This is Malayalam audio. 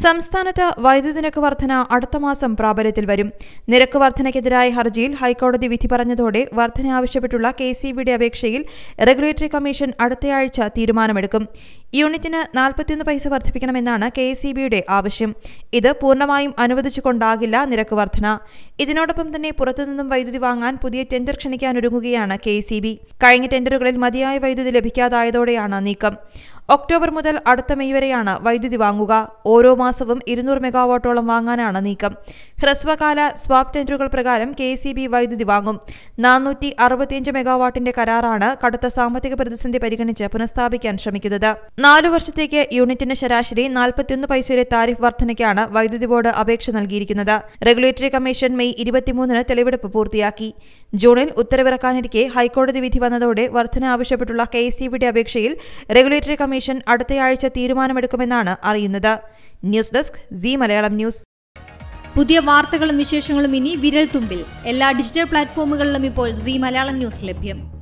സംസ്ഥാനത്ത് വൈദ്യുതി നിരക്ക് വർധന അടുത്ത മാസം പ്രാബല്യത്തിൽ വരും നിരക്ക് വർധനയ്ക്കെതിരായ ഹർജിയിൽ ഹൈക്കോടതി വിധി പറഞ്ഞതോടെ വർധന ആവശ്യപ്പെട്ടുള്ള കെ സി ബിയുടെ അപേക്ഷയിൽ റെഗുലേറ്ററി കമ്മീഷൻ അടുത്തയാഴ്ച തീരുമാനമെടുക്കും യൂണിറ്റിന് നാൽപ്പത്തിയൊന്ന് പൈസ വർദ്ധിപ്പിക്കണമെന്നാണ് കെ സി ബിയുടെ ആവശ്യം ഇത് പൂർണ്ണമായും അനുവദിച്ചുകൊണ്ടാകില്ല നിരക്ക് വർധന ഇതിനോടൊപ്പം തന്നെ പുറത്തുനിന്നും വൈദ്യുതി വാങ്ങാൻ പുതിയ ടെൻഡർ ക്ഷണിക്കാനൊരുങ്ങുകയാണ് കെ സി ബി കഴിഞ്ഞ ടെൻഡറുകളിൽ മതിയായ വൈദ്യുതി ലഭിക്കാതായതോടെയാണ് നീക്കം ഒക്ടോബർ മുതൽ അടുത്ത മെയ് വരെയാണ് വൈദ്യുതി വാങ്ങുക ഓരോ മാസവും ഇരുന്നൂറ് മെഗാവാട്ടോളം വാങ്ങാനാണ് നീക്കം ഹ്രസ്വകാല സ്വാപ്പ് ടെൻഡറുകൾ പ്രകാരം കെ സി ബി വൈദ്യുതി വാങ്ങും നാനൂറ്റി അറുപത്തിയഞ്ച് മെഗാവാട്ടിന്റെ കരാറാണ് കടുത്ത സാമ്പത്തിക പ്രതിസന്ധി പരിഗണിച്ച് പുനഃസ്ഥാപിക്കാൻ ശ്രമിക്കുന്നത് നാലു വർഷത്തേക്ക് യൂണിറ്റിന് ശരാശരി നാൽപ്പത്തിയൊന്ന് പൈസയുടെ താരിഫ് വർധനയ്ക്കാണ് വൈദ്യുതി ബോർഡ് അപേക്ഷ നൽകിയിരിക്കുന്നത് റെഗുലേറ്ററി കമ്മീഷൻ മെയ് ഇരുപത്തിമൂന്നിന് തെളിവെടുപ്പ് പൂർത്തിയാക്കി ജൂണിൽ ഉത്തരവിറക്കാനിരിക്കെ ഹൈക്കോടതി വിധി വന്നതോടെ വർധന ആവശ്യപ്പെട്ടുള്ള കെ സി ബിയുടെ അപേക്ഷയിൽ റെഗുലേറ്ററി കമ്മീഷൻ അടുത്തയാഴ്ച തീരുമാനമെടുക്കുമെന്നാണ് അറിയുന്നത് news desk C Malayalam news പുതിയ വാർത്തകളും വിശേഷങ്ങളും ഇനി വിരൽ തുമ്പിൽ എല്ലാ ഡിജിറ്റൽ പ്ലാറ്റ്ഫോമുകളിലും ഇപ്പോൾ സി മലയാളം ന്യൂസ് ലഭ്യം